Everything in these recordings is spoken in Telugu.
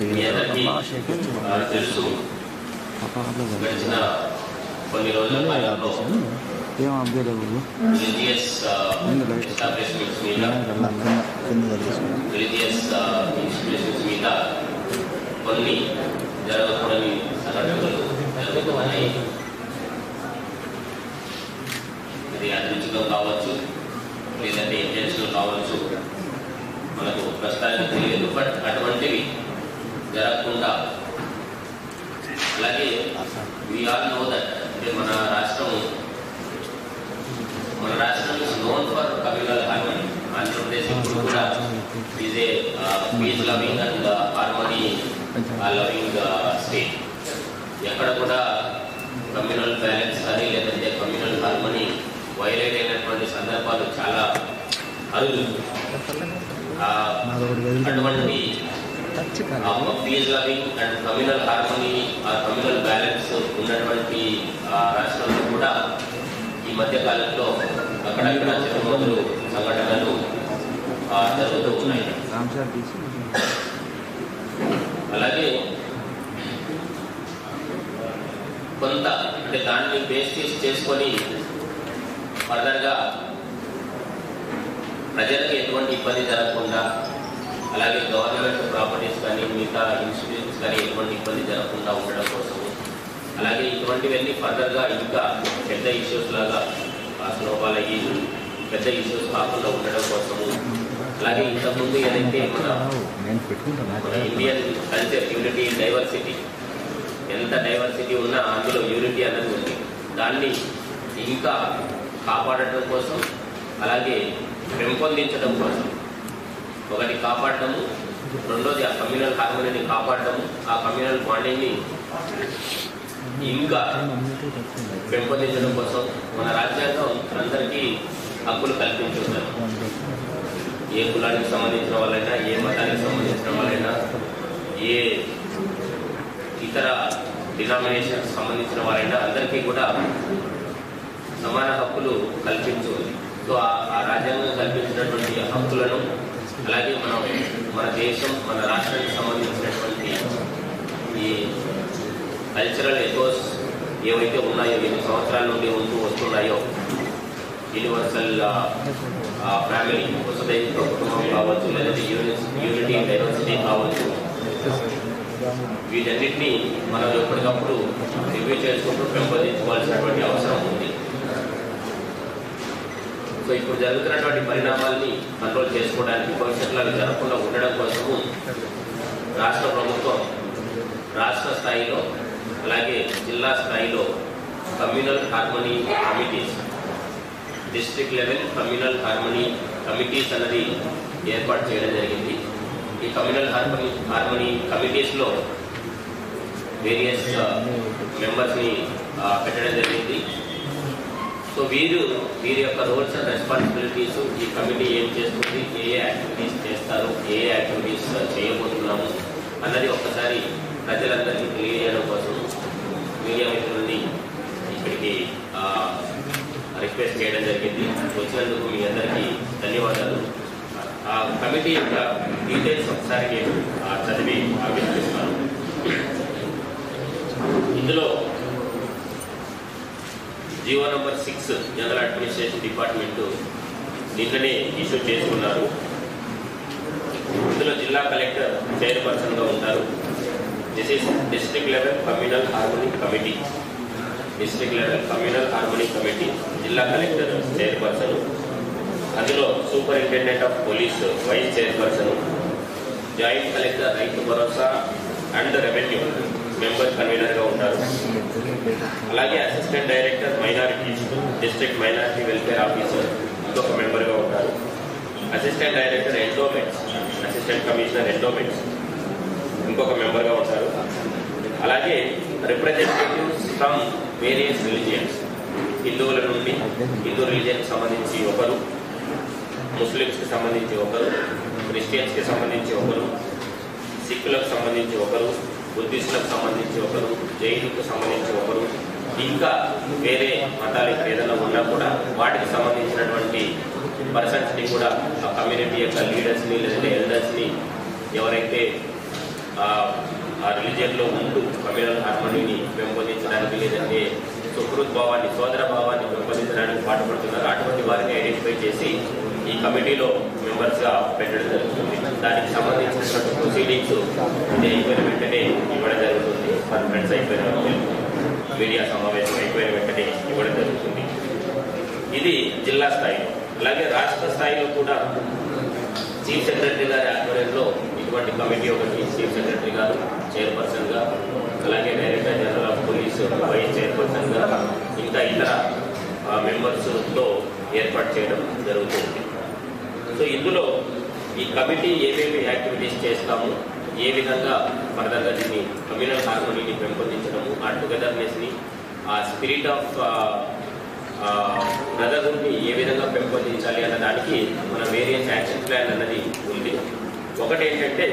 మీ అందరికీ ఆ, తెలుసు గడిచిన కొన్ని రోజుల కాలంలో ఏం అప్డేట్ అవ్వదు రిలీజియస్ ఎస్టాబ్లిష్మెంట్స్ మీద కింద తెలుసు రిలీజియస్ ఇన్స్టిట్యూషన్స్ మీద కొన్ని జరగకూడని సంఘటనలు జరుగుతున్నాయి ఇది అదృష్టంగా కావచ్చు లేదంటే ఇంటెన్షనల్ కావచ్చు మనకు ప్రస్తుతానికి తెలియదు బట్ అటువంటివి జరగకుండా అలాగే వి ఆల్ నో దట్ అంటే మన రాష్ట్రం మన రాష్ట్రం is known for communal harmony Andhra Pradesh ఇప్పుడు కూడా is a piece loving and harmony loving state ఎక్కడ కూడా కమ్యూనల్ బ్యాలెన్స్ కానీ లేదంటే కమ్యూనల్ హార్మనీ వైలేట్ అయినటువంటి సందర్భాలు చాలా అరుదు ఆ, అటువంటి peace loving and communal harmony ఆ కమ్యూనల్ బ్యాలెన్స్ ఉన్నటువంటి ఆ, రాష్ట్రంలో కూడా ఈ మధ్య కాలంలో అక్కడక్కడ చెరుమతులు సంఘటనలు ఆ, జరుగుతూ ఉన్నాయి రామ్ సార్ తీసి అలాగే కొంత అంటే దాన్ని బేస్ చేసి చేసుకొని ఫర్దర్గా ప్రజలకు ఎటువంటి ఇబ్బంది జరగకుండా అలాగే గవర్నమెంట్ ప్రాపర్టీస్ కానీ మిగతా ఇన్స్టిట్యూట్స్ కానీ ఎటువంటి ఇబ్బంది జరగకుండా ఉండడం కోసము అలాగే ఇటువంటివన్నీ ఫర్దర్గా ఇంకా పెద్ద ఇష్యూస్ లాగా స్నోబాల్ అయ్యి పెద్ద ఇష్యూస్ కాకుండా ఉండడం కోసము అలాగే ఇంతకుముందు ఏదైతే మన నేను పెట్టుకుంటాను మన ఇండియన్ కల్చర్ యూనిటీ డైవర్సిటీ ఎంత డైవర్సిటీ ఉన్నా అందులో యూనిటీ అన్నది ఉంది దాన్ని ఇంకా కాపాడటం కోసం అలాగే పెంపొందించడం కోసం ఒకటి కాపాడటము రెండోది ఆ కమ్యూనల్ హార్మోనీని కాపాడటము ఆ కమ్యూనల్ బాండింగ్ని ఇంకా పెంపొందించడం కోసం మన రాజ్యాంగం అందరికీ హక్కులు కల్పించున్నారు ఏ కులానికి సంబంధించిన వాళ్ళైనా ఏ మతానికి సంబంధించిన వాళ్ళైనా ఏ ఇతర డినామినేషన్ సంబంధించిన వారైనా అందరికీ కూడా సమాన హక్కులు కల్పించు సో ఆ ఆ రాజ్యాంగం కల్పించినటువంటి హక్కులను అలాగే మనం మన దేశం మన రాష్ట్రానికి సంబంధించినటువంటి ఈ కల్చరల్ ఎథోస్ ఏవైతే ఉన్నాయో ఎన్ని సంవత్సరాల నుండి ఉంటూ వస్తున్నాయో యూనివర్సల్ ఫ్యామిలీ వసుదైక కుటుంబం కావచ్చు లేదంటే యూనిస్ యూనిటీ డైవర్సిటీ కావచ్చు వీటన్నిటిని మనం ఎప్పటికప్పుడు రివ్యూ చేసుకుంటూ పెంపొందించుకోవాల్సినటువంటి అవసరం ఉంది సో ఇప్పుడు జరుగుతున్నటువంటి పరిణామాల్ని కంట్రోల్ చేసుకోవడానికి భవిష్యత్తులో అవి జరగకుండా ఉండడం కోసము రాష్ట్ర ప్రభుత్వం రాష్ట్ర స్థాయిలో అలాగే జిల్లా స్థాయిలో communal harmony committees district level communal harmony committees అన్నది ఏర్పాటు చేయడం జరిగింది ఈ కమ్యూనల్ హార్మనీ హార్మనీ కమిటీస్లో వేరియస్ మెంబర్స్ని పెట్టడం జరిగింది సో వీరు వీరి యొక్క రోల్స్ అండ్ రెస్పాన్సిబిలిటీస్ ఈ కమిటీ ఏం చేస్తుంది ఏ ఏ యాక్టివిటీస్ చేస్తారు ఏ ఏ యాక్టివిటీస్ చేయబోతున్నాము అన్నది ఒక్కసారి ప్రజలందరికీ తెలియజేయడం కోసం మీడియా మిత్రుల్ని ఇక్కడికి ఆ, రిక్వెస్ట్ చేయడం జరిగింది వచ్చినందుకు మీ అందరికీ ధన్యవాదాలు ఆ కమిటీ యొక్క డీటెయిల్స్ ఒకసారి నేను ఆ, చదివి ఆవిష్కరిస్తాను ఇందులో GO number six general administration department నిన్ననే ఇష్యూ చేసుకున్నారు ఇందులో జిల్లా కలెక్టర్ చైర్పర్సన్గా ఉంటారు this is district level communal harmony committee district level communal harmony committee జిల్లా కలెక్టర్ చైర్పర్సన్ అందులో superintendent of police vice chairperson joint collector Rythu Bharosa and revenue member కన్వీనర్గా ఉంటారు అలాగే assistant director minorities district minority welfare officer ఇంకొక మెంబర్గా ఉంటారు assistant director endowments assistant commissioner endowments ఇంకొక మెంబర్గా ఉంటారు అలాగే రిప్రజెంటేటివ్స్ ఫ్రమ్ వేరియస్ రిలీజియన్స్ హిందువుల నుండి హిందూ రిలీజియన్కి సంబంధించి ఒకరు ముస్లిమ్స్కి సంబంధించి ఒకరు క్రిస్టియన్స్కి సంబంధించి ఒకరు సిక్కులకు సంబంధించి ఒకరు బుద్ధిస్టులకు సంబంధించి ఒకరు జైనులకు సంబంధించి ఒకరు ఇంకా వేరే మతాలు ఇక్కడ ఏదైనా ఉన్నా కూడా వాటికి సంబంధించినటువంటి పర్సన్స్ని కూడా ఆ కమ్యూనిటీ యొక్క లీడర్స్ని లేదంటే ఎల్డర్స్ని ఎవరైతే ఆ రిలీజియన్లో ఉంటూ కమ్యూనల్ హార్మనీని పెంపొందించడానికి లేదంటే సుహృద్భావాన్ని సోదర భావాన్ని పెంపొందించడానికి పాటుపడుతున్నారు అటువంటి వారిని ఐడెంటిఫై చేసి ఈ కమిటీలో మెంబర్స్గా పెట్టడం జరుగుతుంది దానికి సంబంధించినటువంటి ప్రొసీడింగ్స్ ఇది అయిపోయిన వెంటనే ఇవ్వడం జరుగుతుంది కాన్ఫరెన్స్ అయిపోయిన వెంటనే మీడియా సమావేశం అయిపోయిన వెంటనే ఇవ్వడం జరుగుతుంది ఇది జిల్లా స్థాయిలో అలాగే రాష్ట్ర స్థాయిలో కూడా చీఫ్ సెక్రటరీ గారి ఆధ్వర్యంలో ఇటువంటి కమిటీ ఒకటి చీఫ్ సెక్రటరీ గారు చైర్పర్సన్ గా అలాగే director general of police vice chairperson గా ఇంకా ఇతర మెంబర్స్ తో ఏర్పాటు చేయడం జరుగుతుంది సో ఇందులో ఈ కమిటీ ఏమేమి యాక్టివిటీస్ చేస్తాము ఏ విధంగా ఫర్దర్గా దీన్ని కమ్యూనల్ హార్మోనీని పెంపొందించడము ఆ టుగెదర్నెస్ ని ఆ స్పిరిట్ ఆఫ్ బ్రదర్హుడ్ని ఏ విధంగా పెంపొందించాలి అన్న దానికి మన వేరియస్ యాక్షన్ ప్లాన్ అన్నది ఉంది ఒకటి ఏంటంటే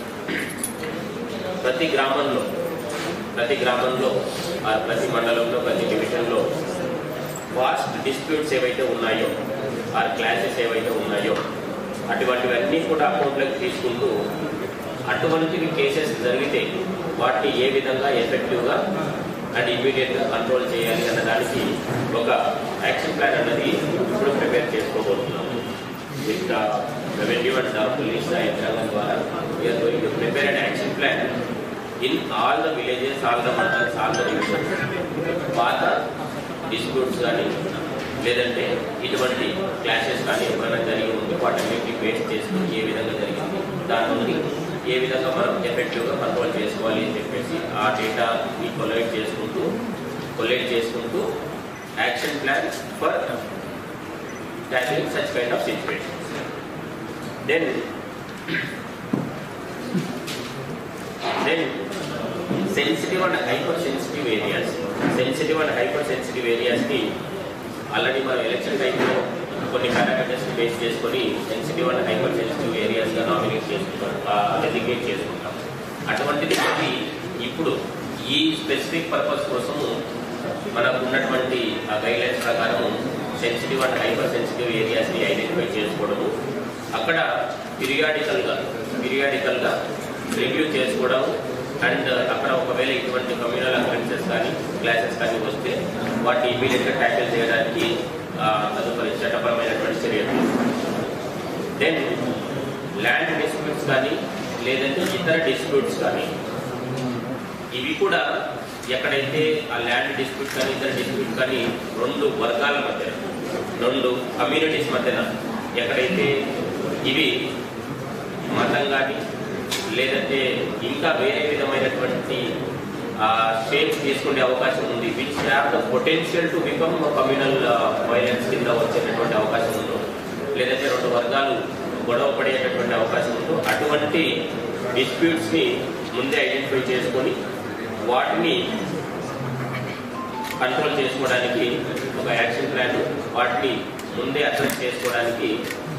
ప్రతి గ్రామంలో ప్రతి గ్రామంలో ఆ ప్రతి మండలంలో ప్రతి డివిజన్లో వాస్ట్ డిస్ప్యూట్స్ ఏవైతే ఉన్నాయో ఆ క్లాసెస్ ఏవైతే ఉన్నాయో అటువంటివన్నీ కూడా అకౌంట్లోకి తీసుకుంటూ అటువంటివి కేసెస్ జరిగితే వాటిని ఏ విధంగా ఎఫెక్టివ్గా అండ్ ఇమీడియట్గా కంట్రోల్ చేయాలి అన్న దానికి ఒక యాక్షన్ ప్లాన్ అన్నది ఇప్పుడు ప్రిపేర్ చేసుకోబోతున్నాము విత్ రెవెన్యూ అండ్ పోలీస్ యంత్రాంగం ద్వారా we're going to prepare and action plan in all the villages all the mandals all the divisions పాత డిస్ప్యూట్స్ కానీ లేదంటే ఇటువంటి క్లాషెస్ కానీ ఎప్పుడైనా జరిగి ఉంటే వాటన్నిటిని బేస్ చేసుకుని ఏ విధంగా జరిగింది దాని నుండి ఏ విధంగా మనం ఎఫెక్టివ్గా కంట్రోల్ చేసుకోవాలి అని చెప్పేసి ఆ డేటాని కొలెక్ట్ చేసుకుంటూ కొలెక్ట్ చేసుకుంటూ action plan for tackling such kind of situations then then sensitive and hyper sensitive areas sensitive and hyper sensitive ఏరియాస్కి ఆల్రెడీ మనం ఎలక్షన్ టైంలో కొన్ని పారామీటర్స్ని బేస్ చేసుకొని సెన్సిటివ్ అండ్ హైపర్ సెన్సిటివ్ ఏరియాస్గా నామినేట్ చేసుకుంటాం డెసిగ్నేట్ చేసుకుంటాం అటువంటిది మళ్ళీ ఇప్పుడు ఈ స్పెసిఫిక్ పర్పస్ కోసము మనకు ఉన్నటువంటి ఆ గైడ్లైన్స్ ప్రకారం సెన్సిటివ్ అండ్ హైపర్ సెన్సిటివ్ ఏరియాస్ని ఐడెంటిఫై చేసుకోవడము అక్కడ పీరియాడికల్గా పీరియాడికల్గా రివ్యూ చేసుకోవడం అండ్ అక్కడ ఒకవేళ ఇటువంటి కమ్యూనల్ అఫెన్సెస్ కానీ క్లాసెస్ కానీ వస్తే వాటిని ఇమీడియట్గా ట్యాకిల్ చేయడానికి ఆ, తదుపరి చట్టపరమైనటువంటి చర్యలు దెన్ ల్యాండ్ డిస్ప్యూట్స్ కానీ లేదంటే ఇతర డిస్ప్యూట్స్ కానీ ఇవి కూడా ఎక్కడైతే ఆ ల్యాండ్ డిస్ప్యూట్ కానీ ఇతర డిస్ప్యూట్ కానీ రెండు వర్గాల మధ్యన రెండు కమ్యూనిటీస్ మధ్యన ఎక్కడైతే ఇవి మతం కానీ లేదంటే ఇంకా వేరే విధమైనటువంటి షేప్స్ తీసుకునే అవకాశం ఉంది which have the potential to become communal violence కింద వచ్చేటటువంటి అవకాశం ఉందో లేదంటే రెండు వర్గాలు గొడవ పడేటటువంటి అవకాశం ఉందో అటువంటి డిస్ప్యూట్స్ ని ముందే ఐడెంటిఫై చేసుకొని వాటిని కంట్రోల్ చేసుకోవడానికి ఒక యాక్షన్ ప్లాన్ వాటిని ముందే అడ్రస్ చేసుకోవడానికి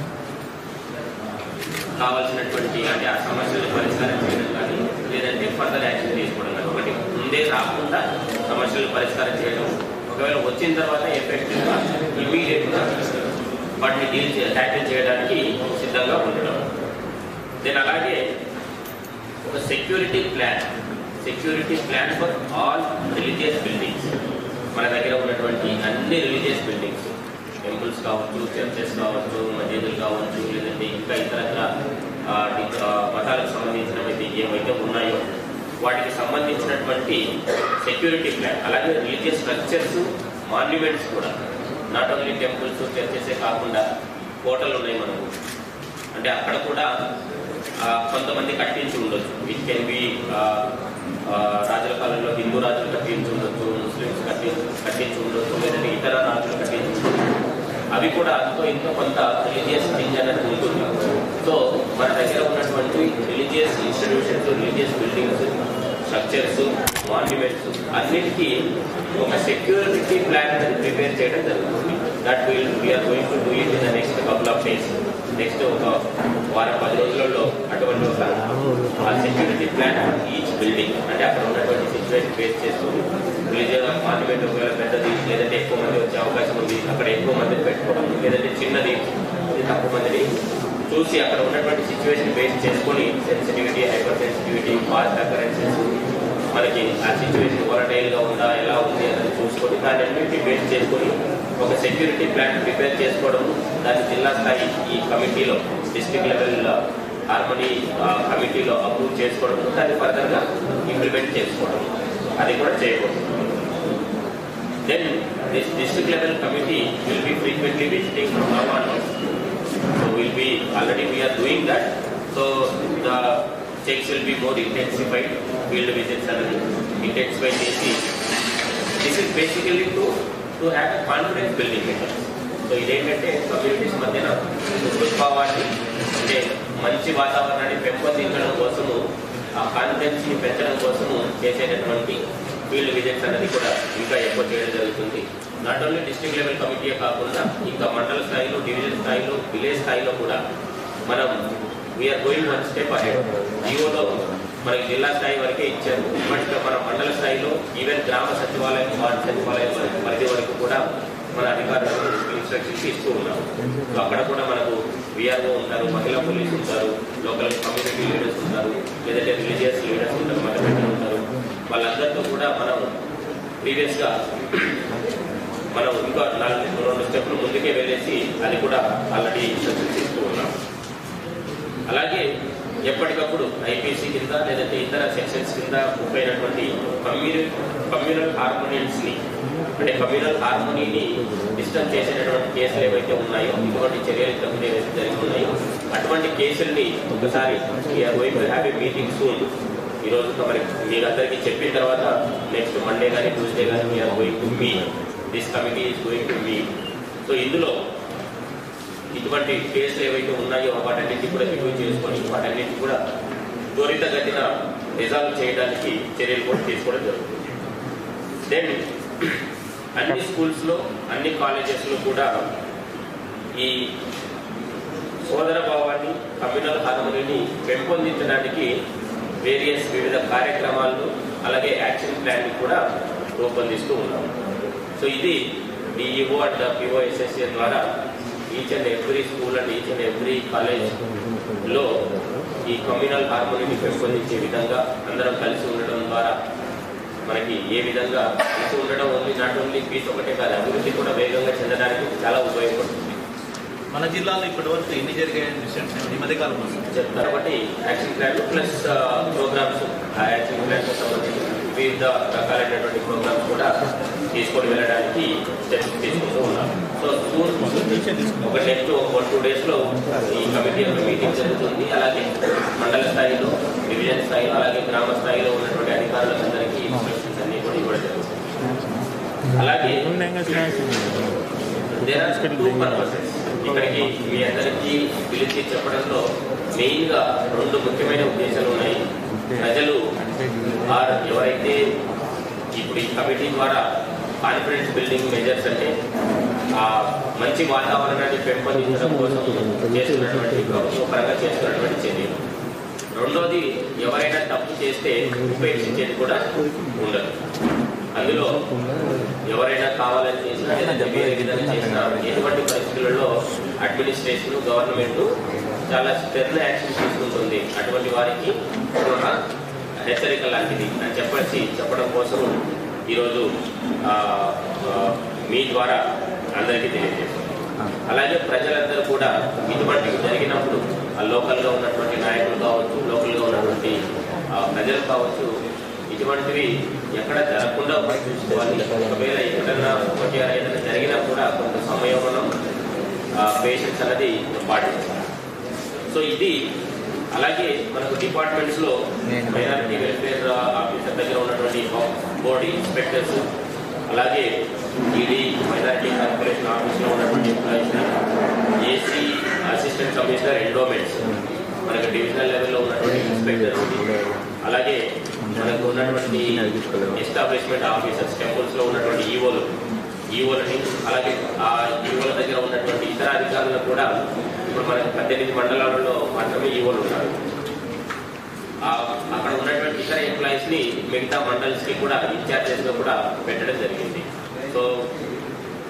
కావాల్సినటువంటి అంటే ఆ సమస్యలు పరిష్కారం చేయడం కానీ లేదంటే ఫర్దర్ యాక్షన్ తీసుకోవడం కానీ ఒకటి ముందే రాకుండా సమస్యలు పరిష్కారం చేయడం ఒకవేళ వచ్చిన తర్వాత ఎఫెక్టివ్గా ఇమీడియట్గా వాటిని డీల్ చే ట్యాకిల్ చేయడానికి సిద్ధంగా ఉండడం దెన్ అలాగే ఒక security plan security plan for all religious buildings మన దగ్గర ఉన్నటువంటి అన్ని రిలీజియస్ బిల్డింగ్స్ టెంపుల్స్ కావచ్చు చర్చెస్ కావచ్చు మసీదులు కావచ్చు లేదంటే ఇంకా ఇతరత్ర ఆ, డి- ఆ, మతాలకు సంబంధించినటువంటి ఏవైతే ఉన్నాయో వాటికి సంబంధించినటువంటి సెక్యూరిటీ ప్లాన్ అలాగే రిలీజియస్ స్ట్రక్చర్స్ మాన్యుమెంట్స్ కూడా నాట్ ఓన్లీ టెంపుల్స్ చర్చెసే కాకుండా కోటలు ఉన్నాయి మనకు అంటే అక్కడ కూడా ఆ, కొంతమంది కట్టించి ఉండొచ్చు ఇట్ కెన్ బి రాజుల కాలంలో హిందూ రాజులు కట్టించి ఉండొచ్చు ముస్లిమ్స్ కట్టి కట్టించి ఉండొచ్చు లేదంటే ఇతర రాజులు కట్టించి ఉండొచ్చు అవి కూడా అంతో ఇంతో కొంత రిలీజియస్ థింగ్ అనేది ఉంటుంది సో మన దగ్గర ఉన్నటువంటి religious institutions religious buildings structures monuments అన్నిటికీ ఒక సెక్యూరిటీ ప్లాన్ అనేది ప్రిపేర్ చేయడం జరుగుతుంది that will we're going to do it in the next couple of days next ఒక వారం పది రోజులలో అటువంటి ఒక ఆ సెక్యూరిటీ ప్లాన్ ఈచ్ బిల్డింగ్ అంటే అక్కడ ఉన్నటువంటి సిచ్యువేషన్ ఫేస్ చేస్తూ రిలీజియస్ మాన్యుమెంట్ ఒకవేళ పెద్దది లేదంటే ఎక్కువ మంది వచ్చే అవకాశం ఉంది అక్కడ ఎక్కువ మందిని పెట్టుకోవడం లేదంటే చిన్నది ఇది తక్కువ మందిని చూసి అక్కడ ఉన్నటువంటి సిచ్యువేషన్ బేస్ చేసుకొని sensitivity hyper sensitivity fast occurrences మనకి ఆ సిచ్యువేషన్ వాలటైల్ గా ఉందా ఎలా ఉంది అనేది చూసుకొని దాని అన్నింటినీ బేస్ చేసుకొని ఒక సెక్యూరిటీ ప్లాన్ ప్రిపేర్ చేసుకోవడం దాన్ని జిల్లా స్థాయి ఈ కమిటీలో డిస్ట్రిక్ట్ లెవెల్ హార్మనీ కమిటీలో అప్రూవ్ చేసుకోవడం దాన్ని ఫర్దర్ గా ఇంప్లిమెంట్ చేసుకోవడం అది కూడా చేయకూడదు then this district level committee will be frequently visiting from now on So we'll be already we are doing that. So the checks will be more intensified. Field visits are intensified. This is basically to to have a confidence building method. So ఇదేంటంటే కమ్యూనిటీస్ మధ్యన దృక్భావాన్ని అంటే మంచి వాతావరణాన్ని పెంపొందించడం కోసము ఆ కాన్ఫిడెన్స్ ని పెంచడం కోసము చేసేటటువంటి ఫీల్డ్ విజిట్స్ అనేది కూడా ఇంకా ఎక్కువ చేయడం జరుగుతుంది నాట్ ఓన్లీ డిస్ట్రిక్ట్ లెవెల్ కమిటీయే కాకుండా ఇంకా మండల స్థాయిలో డివిజన్ స్థాయిలో విలేజ్ స్థాయిలో కూడా మనం we're going one step ahead జీవోలో మనకి జిల్లా స్థాయి వరకే ఇచ్చారు బట్ మన మండల స్థాయిలో ఈవెన్ గ్రామ సచివాలయం వార్డు సచివాలయం వరకు- పరిధి వరకు కూడా మన అధికారులకు ఇన్స్ట్రక్షన్స్ ఇస్తూ ఉన్నాం సో అక్కడ కూడా మనకు విఆర్ఓ ఉంటారు మహిళా పోలీస్ ఉంటారు లోకల్ కమ్యూనిటీ లీడర్స్ ఉంటారు లేదంటే రిలీజియస్ లీడర్స్ ఉంటారు మత పెద్దలు ఉంటారు వాళ్ళందరితో కూడా మనం ప్రీవియస్ గా మనం ఇంకా నాలుగు రెండు స్టెప్లు ముందుకే వెళ్ళేసి అది కూడా ఆల్రెడీ ఇన్స్ట్రక్షన్స్ ఇస్తూ ఉన్నాం అలాగే ఎప్పటికప్పుడు ఐపీసీ కింద లేదంటే ఇతర సెక్షన్స్ కింద ఉపయోగినటువంటి కమ్యూనల్ కమ్యూనల్ హార్మోనియన్స్ ని అంటే కమ్యూనల్ హార్మోనీని డిస్టర్బ్ చేసేటటువంటి కేసులు ఏవైతే ఉన్నాయో ఇటువంటి చర్యలు ఇంతకుముందు ఏవైతే జరిగి ఉన్నాయో అటువంటి కేసుల్ని ఒకసారి హ్యావ్ ఏ మీటింగ్ సూన్ ఈ రోజు మరి మీరందరికీ చెప్పిన తర్వాత నెక్స్ట్ మండే కానీ ట్యూస్డే కానీ we're going to meet this committee is going to meet so ఇందులో ఇటువంటి కేసులు ఏవైతే ఉన్నాయో వాటన్నిటి కూడా రివ్యూ చేసుకొని వాటన్నిటి కూడా త్వరితగతిన రిజాల్వ్ చేయడానికి చర్యలు కూడా తీసుకోవడం జరుగుతుంది దెన్ అన్ని స్కూల్స్ లో అన్ని కాలేజెస్ లో కూడా ఈ సోదర భావాన్ని కమ్యూనల్ హార్మనీని పెంపొందించడానికి వేరియస్ వివిధ కార్యక్రమాలను అలాగే యాక్షన్ ప్లాన్ ని కూడా రూపొందిస్తూ ఉన్నాం సో ఇది డిఈఓ అండ్ పిఓఎస్ఎస్ఏ ద్వారా each and every school and each and every college లో ఈ కమ్యూనల్ హార్మోనీని పెంపొందించే విధంగా అందరం కలిసి ఉండడం ద్వారా మనకి ఏ విధంగా కలిసి ఉండడం ఓన్లీ నాట్ ఓన్లీ పీస్ ఒకటే కాదు అభివృద్ధి కూడా వేగంగా చెందడానికి చాలా ఉపయోగపడుతుంది మన జిల్లాలో ఇప్పటి వరకు ఎన్ని జరిగాయి విషయంస్ ఈ మధ్య కాలంలో చెప్తారు కాబట్టి యాక్షన్ ప్లాన్ ప్లస్ ప్రోగ్రామ్స్ ఆ యాక్షన్ ప్లాన్ సంబంధించి వివిధ రకాలైనటువంటి ప్రోగ్రామ్స్ కూడా తీసుకొని వెళ్ళడానికి స్టెప్స్ తీసుకుంటూ ఉన్నాం సో జూన్ ఒక నెక్స్ట్ వన్ టూ డేస్ లో ఈ కమిటీ యొక్క మీటింగ్ జరుగుతుంది అలాగే మండల స్థాయిలో డివిజన్ స్థాయిలో అలాగే గ్రామ స్థాయిలో ఉన్నటువంటి అధికారులందరికీ ఇన్స్ట్రక్షన్స్ అన్ని కూడా ఇవ్వడం జరుగుతుంది అలాగే దేర్ ఆర్ టూ పర్పసెస్ ఇక్కడికి మీ అందరికీ పిలిచి చెప్పడంలో మెయిన్ గా రెండు ముఖ్యమైన ఉద్దేశాలు ఉన్నాయి ప్రజలు ఆర్ ఎవరైతే ఇప్పుడు ఈ కమిటీ ద్వారా కాన్ఫిడెన్స్ బిల్డింగ్ మెజర్స్ అంటే ఆ మంచి వాతావరణాన్ని పెంపొందించడం కోసం చేస్తున్నటువంటి ప్రభుత్వ పరంగా చేస్తున్నటువంటి చర్యలు రెండోది ఎవరైనా తప్పు చేస్తే ఉపేక్షించేది కూడా ఉండదు అందులో ఎవరైనా కావాలని చేసినా లేదా వేరే విధంగా చేసినా ఎటువంటి పరిస్థితులలో అడ్మినిస్ట్రేషన్ గవర్నమెంట్ చాలా స్టెర్న్ యాక్షన్ తీసుకుంటుంది అటువంటి వారికి ఒక హెచ్చరిక లాంటిది అని చెప్పేసి చెప్పడం కోసం ఈరోజు ఆ, ఆ, మీ ద్వారా అందరికీ తెలియజేస్తాం అలాగే ప్రజలందరూ కూడా ఇటువంటివి జరిగినప్పుడు ఆ లోకల్గా ఉన్నటువంటి నాయకులు కావచ్చు లోకల్గా ఉన్నటువంటి ఆ, ప్రజలు కావచ్చు ఇటువంటివి ఎక్కడ జరగకుండా చూసుకోవాలి ఒకవేళ ఎక్కడన్నా ఒకటి ఏదైనా జరిగినా కూడా కొంత సమయం మనం పేషెన్స్ అనేది పాటించాలి సో ఇది అలాగే మనకు డిపార్ట్మెంట్స్ లో మైనారిటీ వెల్ఫేర్ ఆఫీసర్ దగ్గర ఉన్నటువంటి బోర్డు ఇన్స్పెక్టర్స్ అలాగే ఈడీ మైనారిటీ కార్పొరేషన్ ఆఫీస్ లో ఉన్నటువంటి employees AC assistant commissioner endowments మనకు డివిజనల్ లెవెల్లో ఉన్నటువంటి ఇన్స్పెక్టర్స్ అలాగే మనకు ఉన్నటువంటి ఎస్టాబ్లిష్మెంట్ ఆఫీసర్స్ టెంపుల్స్ లో ఉన్నటువంటి ఈవోలు ఈవోలని అలాగే ఆ ఈవోల దగ్గర ఉన్నటువంటి ఇతర అధికారులను కూడా ఇప్పుడు మనకి పద్దెనిమిది మండలాలలో మాత్రమే ఈవోలు ఉన్నారు ఆ అక్కడ ఉన్నటువంటి ఇతర ఎంప్లాయీస్ ని మిగతా మండల్స్ కి కూడా ఇన్ఛార్జెస్ గా కూడా పెట్టడం జరిగింది సో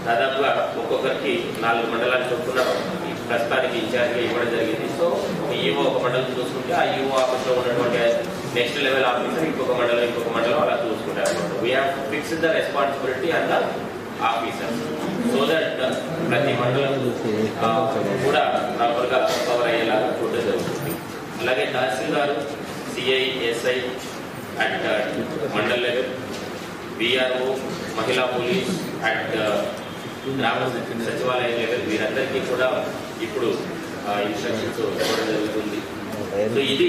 దాదాపుగా ఒక్కొక్కరికి నాలుగు మండలాలు చొప్పున ఈ ప్రస్తుతానికి ఇన్ఛార్జ్గా ఇవ్వడం జరిగింది సో ఒక ఈఓ ఒక మండలం చూసుకుంటే ఆ ఈఓ ఆఫీస్లో ఉన్నటువంటి నెక్స్ట్ లెవెల్ ఆఫీసర్ ఇంకొక మండలం ఇంకొక మండలం అలా చూసుకుంటారు అనమాట we have fix the responsibility and the officer so that ప్రతి మండలం ఆ, కూడా ప్రాపర్గా కవర్ అయ్యేలాగా చూడడం జరుగుతుంది అలాగే tahsildar CI SI at mandal level VRO మహిళా police at Grama Sachivalaya level వీరందరికీ కూడా ఇప్పుడు ఇన్స్ట్రక్షన్స్ ఇవ్వడం జరుగుతుంది సో ఇది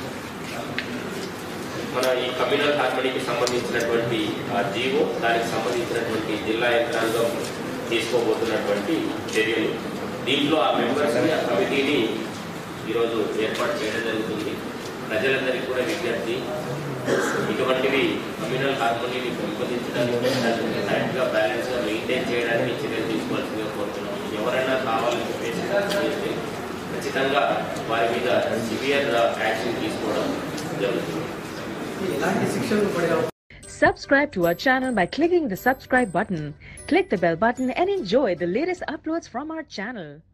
మన ఈ కమ్యూనల్ హార్మనీకి సంబంధించినటువంటి ఆ జీవో దానికి సంబంధించినటువంటి జిల్లా యంత్రాంగం తీసుకోబోతున్నటువంటి చర్యలు దీంట్లో ఆ మెంబర్స్ ఆ కమిటీని ఈరోజు ఏర్పాటు చేయడం జరుగుతుంది ప్రజలందరికీ కూడా విజ్ఞప్తి ఇటువంటివి కమ్యూనల్ హార్మోనీని పెంపొందించడానికి దాన్ని కరెక్ట్గా బ్యాలెన్స్గా మెయింటైన్ చేయడానికి చర్యలు తీసుకోవాల్సిందిగా కోరుతున్నాం ఎవరైనా కావాలని చెప్పేసి చేస్తే ఖచ్చితంగా వారి మీద సివియర్ యాక్షన్ తీసుకోవడం జరుగుతుంది ఎలాంటి శిక్షలు పడే Subscribe to our channel by clicking the subscribe button. Click the bell button and enjoy the latest uploads from our channel.